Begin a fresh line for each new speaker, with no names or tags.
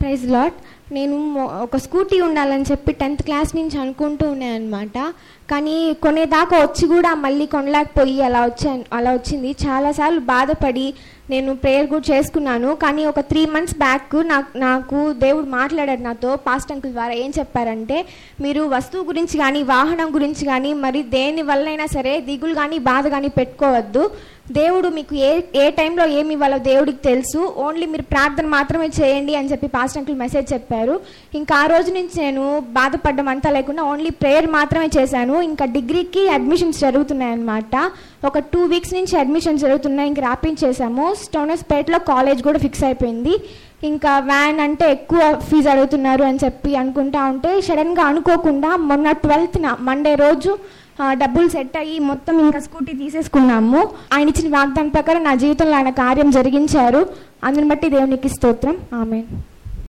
praise lot నేను మొ- ఒక స్కూటీ ఉండాలని చెప్పి టెన్త్ క్లాస్ నుంచి అనుకుంటూ ఉన్నాను అనమాట కానీ కొనేదాకా వచ్చి కూడా మళ్ళీ కొనలేకపోయి అలా వచ్చా అలా వచ్చింది చాలాసార్లు బాధపడి నేను ప్రేయర్ కూడా చేసుకున్నాను కానీ ఒక త్రీ మంత్స్ బ్యాక్ నాకు నాకు దేవుడు మాట్లాడాడు నాతో పాస్ట్ అంకుల్ ద్వారా ఏం చెప్పారంటే మీరు వస్తువు గురించి కానీ వాహనం గురించి కానీ మరి దేని వల్లైనా సరే దిగులు కానీ బాధ కానీ పెట్టుకోవద్దు దేవుడు మీకు ఏ ఏ టైంలో ఏమి ఇవ్వాలో దేవుడికి తెలుసు ఓన్లీ మీరు ప్రార్థన మాత్రమే చేయండి అని చెప్పి పాస్ట్ అంకుల్ మెసేజ్ చెప్పారు ఇంకా ఆ రోజు నుంచి నేను బాధపడడం అంతా లేకుండా ఓన్లీ ప్రేయర్ మాత్రమే చేశాను ఇంకా డిగ్రీకి అడ్మిషన్స్ జరుగుతున్నాయన్నమాట ఒక టూ వీక్స్ నుంచి అడ్మిషన్స్ జరుగుతున్నాయి ఇంకా రాపించేసాము స్టోనస్పేట్లో కాలేజ్ కూడా ఫిక్స్ అయిపోయింది ఇంకా వ్యాన్ అంటే ఎక్కువ ఫీజు అడుగుతున్నారు అని చెప్పి అనుకుంటా ఉంటే సడన్గా అనుకోకుండా మొన్న ట్వెల్త్న మండే రోజు ఆ, డబ్బులు సెట్ అయ్యి మొత్తం ఇంకా స్కూటీ తీసేసుకున్నాము ఆయన ఇచ్చిన వాగ్దానం ప్రకారం నా జీవితంలో ఆయన కార్యం జరిగించారు అందుని బట్టి దేవునికి స్తోత్రం ఆమె